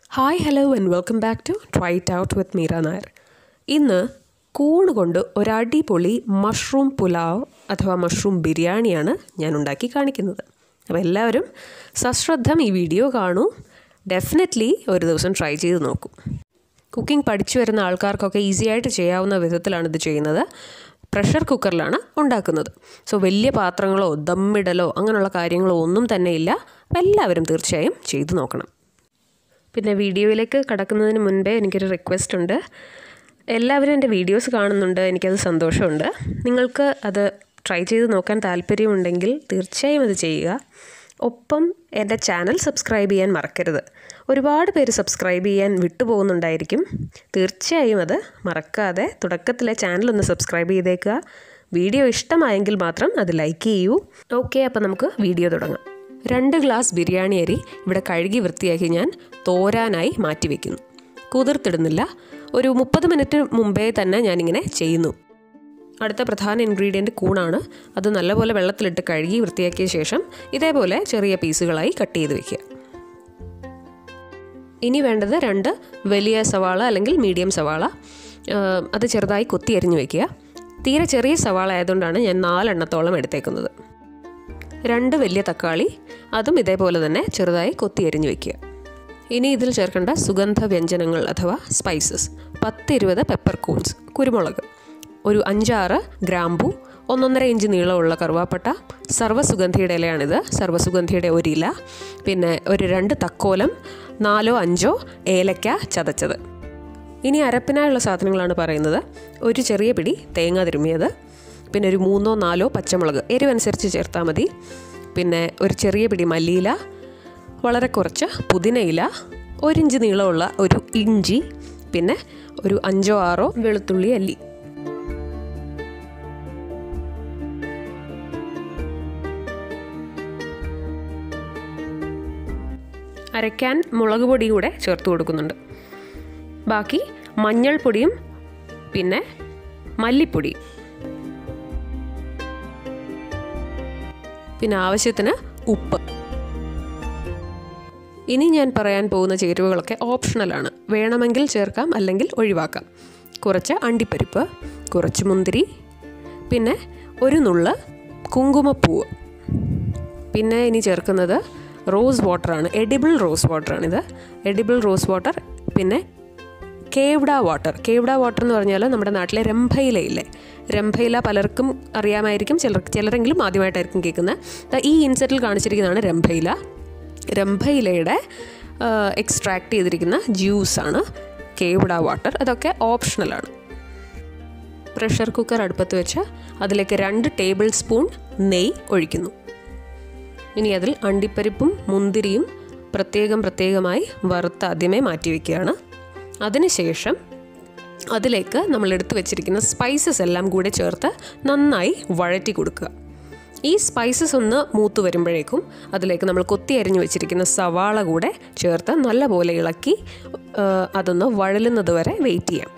hi hello and welcome back to try it out with Meera Nair ഇന്ന് കൂണ് കൊണ്ട് ഒരടിപൊളി mushroom pulao അഥവാ മഷ്റൂം ബിരിയാണിയാണ് ഞാൻ ഉണ്ടാക്കി കാണിക്കുന്നത് അപ്പോൾ എല്ലാവരും സശ്രദ്ധം ഈ വീഡിയോ കാണൂ ഡെഫിനറ്റ്ലി ഒരു ദിവസം ട്രൈ ചെയ്ത് നോക്കൂ കുക്കിംഗ് പഠിച്ചു വരുന്ന ആൾക്കാർക്കൊക്കെ ഈസി ആയിട്ട് ചെയ്യാവുന്ന വിധത്തിലാണ് ഇത് ചെയ്യുന്നത് പ്രഷർ കുക്കറിലാണ് ഉണ്ടാക്കുന്നത് സോ വലിയ പാത്രങ്ങളോ ദമ്മിടലോ അങ്ങനെയുള്ള കാര്യങ്ങളോ ഒന്നും തന്നെ ഇല്ല അപ്പോൾ എല്ലാവരും തീർച്ചയായും ചെയ്തു നോക്കണം പിന്നെ വീഡിയോയിലേക്ക് കടക്കുന്നതിന് മുൻപേ എനിക്കൊരു റിക്വസ്റ്റ് ഉണ്ട് എല്ലാവരും എൻ്റെ വീഡിയോസ് കാണുന്നുണ്ട് എനിക്കത് സന്തോഷമുണ്ട് നിങ്ങൾക്ക് അത് ട്രൈ ചെയ്ത് നോക്കാൻ താല്പര്യമുണ്ടെങ്കിൽ തീർച്ചയായും അത് ചെയ്യുക ഒപ്പം എൻ്റെ ചാനൽ സബ്സ്ക്രൈബ് ചെയ്യാൻ മറക്കരുത് ഒരുപാട് പേര് സബ്സ്ക്രൈബ് ചെയ്യാൻ വിട്ടുപോകുന്നുണ്ടായിരിക്കും തീർച്ചയായും അത് മറക്കാതെ തുടക്കത്തിലെ ചാനൽ ഒന്ന് സബ്സ്ക്രൈബ് ചെയ്തേക്കുക വീഡിയോ ഇഷ്ടമായെങ്കിൽ മാത്രം അത് ലൈക്ക് ചെയ്യൂ ഓക്കെ അപ്പോൾ നമുക്ക് വീഡിയോ തുടങ്ങാം രണ്ട് ഗ്ലാസ് ബിരിയാണി അരി ഇവിടെ കഴുകി വൃത്തിയാക്കി ഞാൻ തോരാനായി മാറ്റിവെക്കുന്നു കുതിർത്തിടുന്നില്ല ഒരു മുപ്പത് മിനിറ്റ് മുമ്പേ തന്നെ ഞാനിങ്ങനെ ചെയ്യുന്നു അടുത്ത പ്രധാന ഇൻഗ്രീഡിയൻറ്റ് കൂണാണ് അത് നല്ലപോലെ വെള്ളത്തിലിട്ട് കഴുകി വൃത്തിയാക്കിയ ശേഷം ഇതേപോലെ ചെറിയ പീസുകളായി കട്ട് ചെയ്ത് വെക്കുക ഇനി വേണ്ടത് രണ്ട് വലിയ സവാള അല്ലെങ്കിൽ മീഡിയം സവാള അത് ചെറുതായി കൊത്തി അരിഞ്ഞു വെക്കുക തീരെ ചെറിയ സവാള ആയതുകൊണ്ടാണ് ഞാൻ നാലെണ്ണത്തോളം എടുത്തേക്കുന്നത് രണ്ട് വലിയ തക്കാളി അതും ഇതേപോലെ തന്നെ ചെറുതായി കൊത്തി അരിഞ്ഞു വെക്കുക ഇനി ഇതിൽ ചേർക്കേണ്ട സുഗന്ധ വ്യഞ്ജനങ്ങൾ അഥവാ സ്പൈസസ് പത്തിരുപത് പെപ്പർ കൂൺസ് കുരുമുളക് ഒരു അഞ്ചാറ് ഗ്രാമ്പു ഒന്നൊന്നര ഇഞ്ച് നീളമുള്ള കറുവാപ്പട്ട സർവ്വസുഗന്ധിയുടെ ഇലയാണിത് സർവ്വസുഗന്ധിയുടെ ഒരു ഇല പിന്നെ ഒരു രണ്ട് തക്കോലം നാലോ അഞ്ചോ ഏലക്ക ചതച്ചത് ഇനി അരപ്പിനായുള്ള സാധനങ്ങളാണ് പറയുന്നത് ഒരു ചെറിയ പിടി തേങ്ങ തിരുമ്മിയത് പിന്നെ ഒരു മൂന്നോ നാലോ പച്ചമുളക് എരിവനുസരിച്ച് ചേർത്താൽ മതി പിന്നെ ഒരു ചെറിയ പിടി മല്ലിയില വളരെ കുറച്ച് പുതിനയില ഒരിഞ്ച് നീളമുള്ള ഒരു ഇഞ്ചി പിന്നെ ഒരു അഞ്ചോ ആറോ വെളുത്തുള്ളി അല്ലി അരയ്ക്കാൻ മുളക് പൊടി കൂടെ ചേർത്ത് കൊടുക്കുന്നുണ്ട് ബാക്കി മഞ്ഞൾപ്പൊടിയും പിന്നെ മല്ലിപ്പൊടി പിന്നെ ആവശ്യത്തിന് ഉപ്പ് ഇനി ഞാൻ പറയാൻ പോകുന്ന ചേരുവകളൊക്കെ ഓപ്ഷണലാണ് വേണമെങ്കിൽ ചേർക്കാം അല്ലെങ്കിൽ ഒഴിവാക്കാം കുറച്ച് അണ്ടിപ്പരിപ്പ് കുറച്ച് മുന്തിരി പിന്നെ ഒരു നുള്ള് കുങ്കുമപ്പൂവ് പിന്നെ ഇനി ചേർക്കുന്നത് റോസ് വാട്ടറാണ് എഡിബിൾ റോസ് വാട്ടറാണിത് എഡിബിൾ റോസ് വാട്ടർ പിന്നെ കേവ്ഡ വാട്ടർ കേവ്ഡ വാട്ടർ എന്ന് പറഞ്ഞാൽ നമ്മുടെ നാട്ടിലെ രംഭയിലയില്ലേ രംഭയില പലർക്കും അറിയാമായിരിക്കും ചിലർ ചിലരെങ്കിലും ആദ്യമായിട്ടായിരിക്കും കേൾക്കുന്നത് ഈ ഇൻസെറ്റിൽ കാണിച്ചിരിക്കുന്നതാണ് രംഭയില രംഭയിലയുടെ എക്സ്ട്രാക്ട് ചെയ്തിരിക്കുന്ന ജ്യൂസാണ് കേവ്ഡ വാട്ടർ അതൊക്കെ ഓപ്ഷണലാണ് പ്രഷർ കുക്കർ അടുപ്പത്ത് വെച്ച് അതിലേക്ക് രണ്ട് ടേബിൾ സ്പൂൺ നെയ്യ് ഒഴിക്കുന്നു ഇനി അതിൽ അണ്ടിപ്പരിപ്പും മുന്തിരിയും പ്രത്യേകം പ്രത്യേകമായി വറുത്ത് ആദ്യമേ മാറ്റി വയ്ക്കുകയാണ് അതിനുശേഷം അതിലേക്ക് നമ്മൾ എടുത്തു വെച്ചിരിക്കുന്ന സ്പൈസസ് എല്ലാം കൂടെ ചേർത്ത് നന്നായി വഴറ്റി കൊടുക്കുക ഈ സ്പൈസസ് ഒന്ന് മൂത്ത് വരുമ്പോഴേക്കും അതിലേക്ക് നമ്മൾ കൊത്തി അരിഞ്ഞു വെച്ചിരിക്കുന്ന സവാള കൂടെ ചേർത്ത് നല്ലപോലെ ഇളക്കി അതൊന്ന് വഴലുന്നത് വരെ വെയിറ്റ് ചെയ്യാം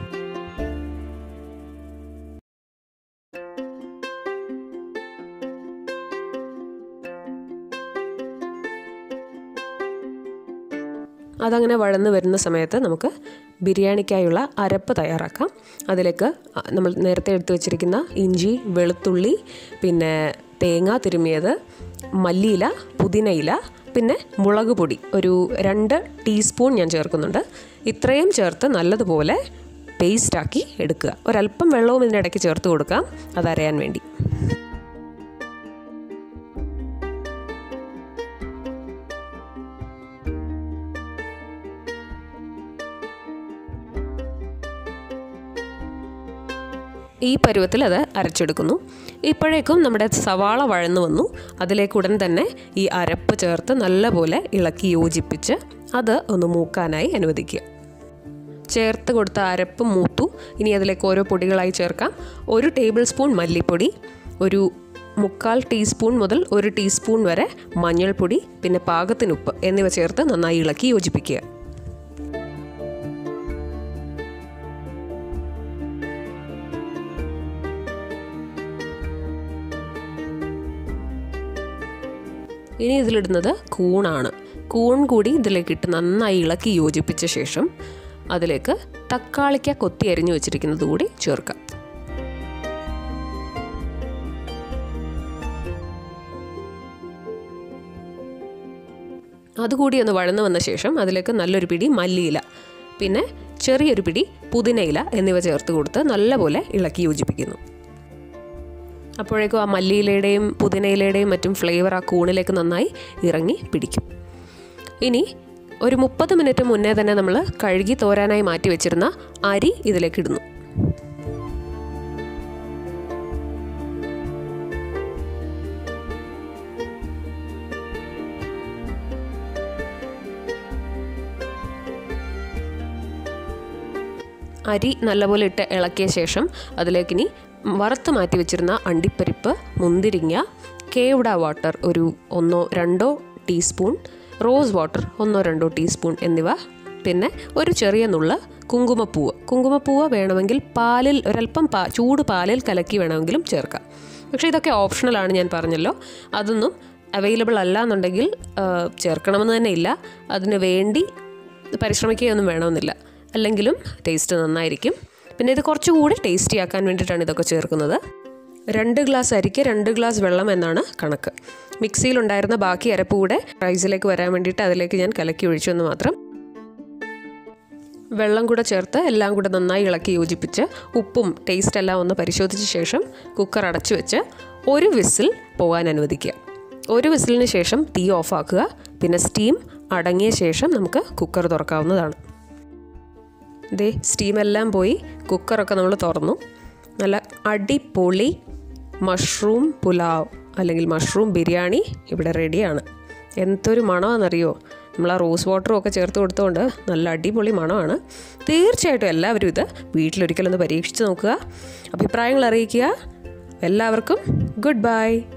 അതങ്ങനെ വഴന്ന് വരുന്ന സമയത്ത് നമുക്ക് ബിരിയാണിക്കായുള്ള അരപ്പ് തയ്യാറാക്കാം അതിലേക്ക് നമ്മൾ നേരത്തെ എടുത്തു വെച്ചിരിക്കുന്ന ഇഞ്ചി വെളുത്തുള്ളി പിന്നെ തേങ്ങ തിരുമിയത് മല്ലിയില പുതിനയില പിന്നെ മുളക് പൊടി ഒരു രണ്ട് ടീസ്പൂൺ ഞാൻ ചേർക്കുന്നുണ്ട് ഇത്രയും ചേർത്ത് നല്ലതുപോലെ പേസ്റ്റാക്കി എടുക്കുക ഒരല്പം വെള്ളവും ഇതിൻ്റെ ഇടയ്ക്ക് ചേർത്ത് കൊടുക്കാം അതരയാൻ വേണ്ടി ഈ പരുവത്തിൽ അത് അരച്ചെടുക്കുന്നു ഇപ്പോഴേക്കും നമ്മുടെ സവാള വഴന്നു വന്നു അതിലേക്ക് ഉടൻ തന്നെ ഈ അരപ്പ് ചേർത്ത് നല്ലപോലെ ഇളക്കി യോജിപ്പിച്ച് അത് ഒന്ന് മൂക്കാനായി അനുവദിക്കുക ചേർത്ത് കൊടുത്ത അരപ്പ് മൂത്തു ഇനി അതിലേക്ക് ഓരോ പൊടികളായി ചേർക്കാം ഒരു ടേബിൾ സ്പൂൺ മല്ലിപ്പൊടി ഒരു മുക്കാൽ ടീസ്പൂൺ മുതൽ ഒരു ടീസ്പൂൺ വരെ മഞ്ഞൾപ്പൊടി പിന്നെ പാകത്തിനുപ്പ് എന്നിവ ചേർത്ത് നന്നായി ഇളക്കി യോജിപ്പിക്കുക ഇനി ഇതിലിടുന്നത് കൂണാണ് കൂൺ കൂടി ഇതിലേക്ക് ഇട്ട് നന്നായി ഇളക്കി യോജിപ്പിച്ച ശേഷം അതിലേക്ക് തക്കാളിക്ക കൊത്തി അരിഞ്ഞു വെച്ചിരിക്കുന്നത് കൂടി ചേർക്കാം അതുകൂടി ഒന്ന് വഴന്നു വന്ന ശേഷം അതിലേക്ക് നല്ലൊരു പിടി മല്ലിയില പിന്നെ ചെറിയൊരു പിടി പുതിനയില എന്നിവ ചേർത്ത് കൊടുത്ത് നല്ലപോലെ ഇളക്കി യോജിപ്പിക്കുന്നു അപ്പോഴേക്കും ആ മല്ലിയിലയുടെയും പുതിനയിലയുടെയും മറ്റും ഫ്ലേവർ ആ കൂണിലേക്ക് നന്നായി ഇറങ്ങി പിടിക്കും ഇനി ഒരു മുപ്പത് മിനിറ്റ് മുന്നേ തന്നെ നമ്മൾ കഴുകി തോരാനായി മാറ്റി വെച്ചിരുന്ന അരി ഇതിലേക്ക് ഇടുന്നു അരി നല്ലപോലെ ഇട്ട് ഇളക്കിയ ശേഷം അതിലേക്കിനി വറുത്ത് മാറ്റി വെച്ചിരുന്ന അണ്ടിപ്പരിപ്പ് മുന്തിരിങ്ങ കേവട വാട്ടർ ഒരു ഒന്നോ രണ്ടോ ടീസ്പൂൺ റോസ് വാട്ടർ ഒന്നോ രണ്ടോ ടീസ്പൂൺ എന്നിവ പിന്നെ ഒരു ചെറിയ നുള്ള കുങ്കുമപ്പൂവ് കുങ്കുമപ്പൂവ് വേണമെങ്കിൽ പാലിൽ ഒരല്പം പാ ചൂട് പാലിൽ കലക്കി വേണമെങ്കിലും ചേർക്കാം പക്ഷേ ഇതൊക്കെ ഓപ്ഷണലാണ് ഞാൻ പറഞ്ഞല്ലോ അതൊന്നും അവൈലബിൾ അല്ല എന്നുണ്ടെങ്കിൽ ചേർക്കണമെന്ന് തന്നെ ഇല്ല അതിന് വേണ്ടി പരിശ്രമിക്കുകയൊന്നും വേണമെന്നില്ല അല്ലെങ്കിലും ടേസ്റ്റ് നന്നായിരിക്കും പിന്നെ ഇത് കുറച്ചുകൂടി ടേസ്റ്റി ആക്കാൻ വേണ്ടിയിട്ടാണ് ഇതൊക്കെ ചേർക്കുന്നത് രണ്ട് ഗ്ലാസ് അരിക്ക് രണ്ട് ഗ്ലാസ് വെള്ളം എന്നാണ് കണക്ക് മിക്സിയിലുണ്ടായിരുന്ന ബാക്കി അരപ്പ് കൂടെ റൈസിലേക്ക് വരാൻ വേണ്ടിയിട്ട് അതിലേക്ക് ഞാൻ കലക്കി ഒഴിച്ചു എന്ന് മാത്രം വെള്ളം കൂടെ ചേർത്ത് എല്ലാം കൂടെ നന്നായി ഇളക്കി യോജിപ്പിച്ച് ഉപ്പും ടേസ്റ്റ് എല്ലാം ഒന്ന് പരിശോധിച്ച ശേഷം കുക്കർ അടച്ചു വെച്ച് ഒരു വിസിൽ പോകാൻ അനുവദിക്കുക ഒരു വിസിലിന് ശേഷം തീ ഓഫാക്കുക പിന്നെ സ്റ്റീം അടങ്ങിയ ശേഷം നമുക്ക് കുക്കർ തുറക്കാവുന്നതാണ് ദേ സ്റ്റീമെല്ലാം പോയി കുക്കറൊക്കെ നമ്മൾ തുറന്നു നല്ല അടിപൊളി മഷ്റൂം പുലാവ് അല്ലെങ്കിൽ മഷ്റൂം ബിരിയാണി ഇവിടെ റെഡിയാണ് എന്തൊരു മണമാണെന്നറിയോ നമ്മൾ ആ റോസ് വാട്ടറും ഒക്കെ ചേർത്ത് കൊടുത്തുകൊണ്ട് നല്ല അടിപൊളി മണമാണ് തീർച്ചയായിട്ടും എല്ലാവരും ഇത് വീട്ടിലൊരിക്കലൊന്ന് പരീക്ഷിച്ച് നോക്കുക അഭിപ്രായങ്ങൾ അറിയിക്കുക എല്ലാവർക്കും ഗുഡ് ബൈ